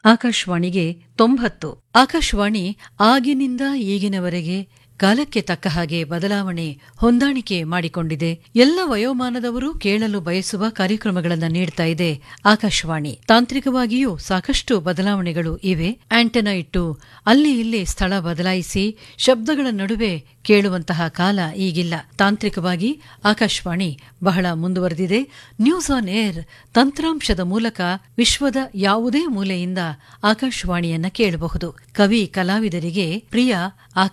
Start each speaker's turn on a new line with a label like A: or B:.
A: ಆಕಾಶವಾಣಿಗೆ ತೊಂಬತ್ತು ಆಕಾಶವಾಣಿ ಆಗಿನಿಂದ ಈಗಿನವರೆಗೆ ಕಾಲಕ್ಕೆ ತಕ್ಕ ಹಾಗೆ ಬದಲಾವಣೆ ಹೊಂದಾಣಿಕೆ ಮಾಡಿಕೊಂಡಿದೆ ಎಲ್ಲ ವಯೋಮಾನದವರು ಕೇಳಲು ಬಯಸುವ ಕಾರ್ಯಕ್ರಮಗಳನ್ನು ನೀಡ್ತಾ ಇದೆ ಆಕಾಶವಾಣಿ ತಾಂತ್ರಿಕವಾಗಿಯೂ ಸಾಕಷ್ಟು ಬದಲಾವಣೆಗಳು ಇವೆ ಆಂಟೆನಾ ಇಟ್ಟು ಅಲ್ಲಿ ಇಲ್ಲಿ ಸ್ಥಳ ಬದಲಾಯಿಸಿ ಶಬ್ದಗಳ ನಡುವೆ ಕೇಳುವಂತಹ ಕಾಲ ಈಗಿಲ್ಲ ತಾಂತ್ರಿಕವಾಗಿ ಆಕಾಶವಾಣಿ ಬಹಳ ಮುಂದುವರೆದಿದೆ ನ್ಯೂಸ್ ಆನ್ ಏರ್ ತಂತ್ರಾಂಶದ ಮೂಲಕ ವಿಶ್ವದ ಯಾವುದೇ ಮೂಲೆಯಿಂದ ಆಕಾಶವಾಣಿಯನ್ನ ಕೇಳಬಹುದು ಕವಿ ಕಲಾವಿದರಿಗೆ ಪ್ರಿಯ